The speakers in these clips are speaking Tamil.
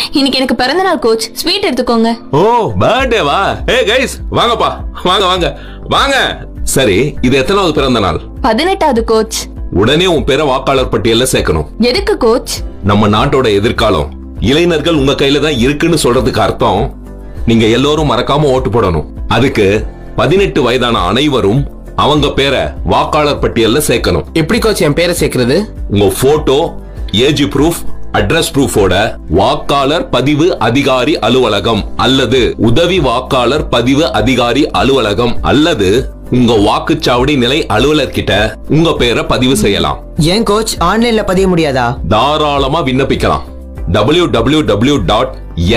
இன்னைக்கு எனக்கு பிறந்த நாள் கோச் ஸ்வீட் எடுத்துக்கோங்க ஓ பர்த்டேவா ஏ கைஸ் வாங்கப்பா வாங்க வாங்க வாங்க சரி இது எத்தனாவது பிறந்த நாள் பதினெட்டாவது கோச் உடனே உன் பேரை வாக்காளர் பட்டியல்ல சேர்க்கணும் எதுக்கு கோச் நம்ம நாட்டோட எதிர்காலம் இளைஞர்கள் உங்க கையில தான் இருக்குன்னு சொல்றதுக்கு அர்த்தம் நீங்க எல்லோரும் மறக்காம ஓட்டு போடணும் அதுக்கு பதினெட்டு வயதான அனைவரும் அவங்க பேரை வாக்காளர் பட்டியல்ல சேர்க்கணும் எப்படி கோச் என் பேரை சேர்க்கறது உங்க போட்டோ ஏஜ் ப்ரூஃப் அட்ரஸ் ப்ரூஃபோட வாக்காளர் பதிவு அதிகாரி அலுவலகம் அல்லது உதவி வாக்காளர் பதிவு அதிகாரி அலுவலகம் அல்லது உங்க வாக்குச்சாவடி நிலை அலுவலர்கிட்ட உங்க பேரை பதிவு செய்யலாம் ஏன் கோச் ஆன்லைன்ல பதிய முடியாதா தாராளமா விண்ணப்பிக்கலாம் www.nvsp.in டாட்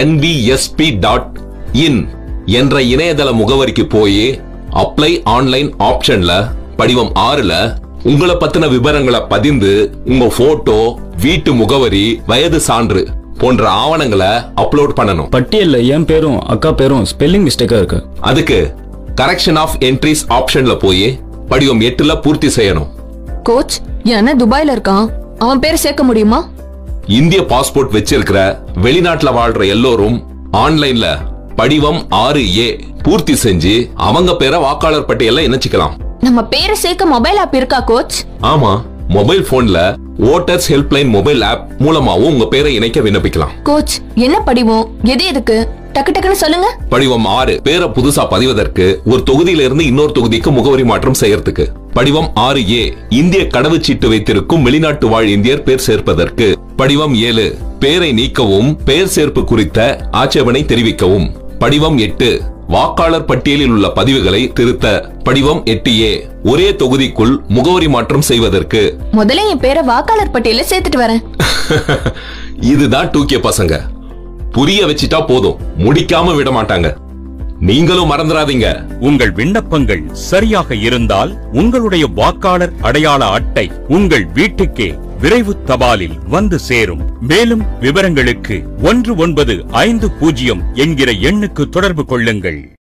டாட் இன் என்ற இணையதள முகவரிக்கு போய் அப்ளை ஆன்லைன் ஆப்ஷன்ல படிவம் ஆறுல உங்களை பத்தின விவரங்களை பதிந்து உங்க போட்டோ வீட்டு முகவரி வயது சான்று போன்ற ஆவணங்களை அப்லோட் பண்ணணும் பட்டியல்ல என் பேரும் அக்கா பேரும் ஸ்பெல்லிங் மிஸ்டேக்கா இருக்கு அதுக்கு கரெக்ஷன் ஆஃப் என்ட்ரிஸ் ஆப்ஷன்ல போய் படிவம் எட்டுல பூர்த்தி செய்யணும் கோச் என் அண்ணன் துபாயில இருக்கான் அவன் பேரை சேர்க்க முடியுமா இந்திய பாஸ்போர்ட் வச்சிருக்கிற வெளிநாட்டுல வாழ்ற எல்லோரும் ஆன்லைன்ல படிவம் ஆறு ஏ பூர்த்தி செஞ்சு அவங்க பேரை வாக்காளர் பட்டியல்ல இணைச்சிக்கலாம் நம்ம பேரை சேர்க்க மொபைல் ஆப் இருக்கா கோச் ஆமா மொபைல் போன்ல ஓட்டர்ஸ் ஹெல்ப்லைன் மொபைல் ஆப் மூலமாவும் உங்க பேரை இணைக்க விண்ணப்பிக்கலாம் கோச் என்ன படிவம் எது எதுக்கு டக்கு டக்குன்னு சொல்லுங்க படிவம் ஆறு பேரை புதுசா பதிவதற்கு ஒரு தொகுதியில இருந்து இன்னொரு தொகுதிக்கு முகவரி மாற்றம் செய்யறதுக்கு படிவம் ஆறு ஏ இந்திய கடவுச்சீட்டு வைத்திருக்கும் வெளிநாட்டு வாழ் இந்தியர் பேர் சேர்ப்பதற்கு படிவம் ஏழு பேரை நீக்கவும் பெயர் சேர்ப்பு குறித்த ஆட்சேபனை தெரிவிக்கவும் படிவம் எட்டு வாக்காளர் பட்டியலில் உள்ள பதிவுகளை திருத்த படிவம் எட்டு ஏ ஒரே தொகுதிக்குள் முகவரி மாற்றம் செய்வதற்கு முதல்ல என் பேரை வாக்காளர் பட்டியல சேர்த்துட்டு வரேன் இதுதான் டூகே பசங்க புரிய வச்சிட்டா போதும் முடிக்காம விட மாட்டாங்க நீங்களும் மறந்துடாதீங்க உங்கள் விண்ணப்பங்கள் சரியாக இருந்தால் உங்களுடைய வாக்காளர் அடையாள அட்டை உங்கள் வீட்டுக்கே விரைவு தபாலில் வந்து சேரும் மேலும் விவரங்களுக்கு ஒன்று ஒன்பது ஐந்து பூஜ்ஜியம் என்கிற எண்ணுக்கு தொடர்பு கொள்ளுங்கள்